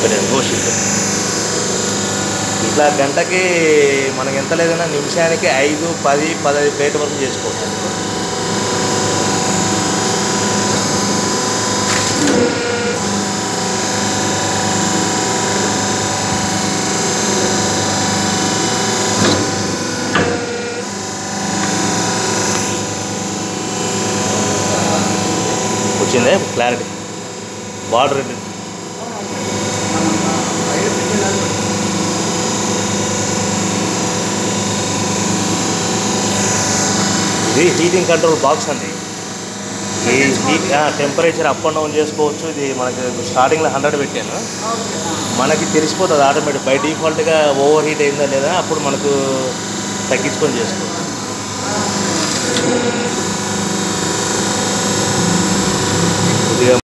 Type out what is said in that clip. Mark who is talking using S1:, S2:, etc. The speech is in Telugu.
S1: పెట్టండి గో షీట్ ఇట్లా గంటకి మనకి ఎంత లేదన్నా నిమిషానికి ఐదు పది పదహైదు ప్లేట్ వరకు చేసుకోవచ్చు వచ్చిందే క్లారిటీ బార్డర్ ఇది హీటింగ్ కంట్రోల్ బాక్స్ అండి ఈ heat temperature up and down చేసుకోవచ్చు ఇది మనకి స్టార్టింగ్లో హండ్రెడ్ పెట్టాను మనకి తెలిసిపోతుంది ఆటోమేటిక్ బై డిఫాల్ట్గా ఓవర్ హీట్ అయిందా లేదా అప్పుడు మనకు తగ్గించుకొని చేసుకోవచ్చు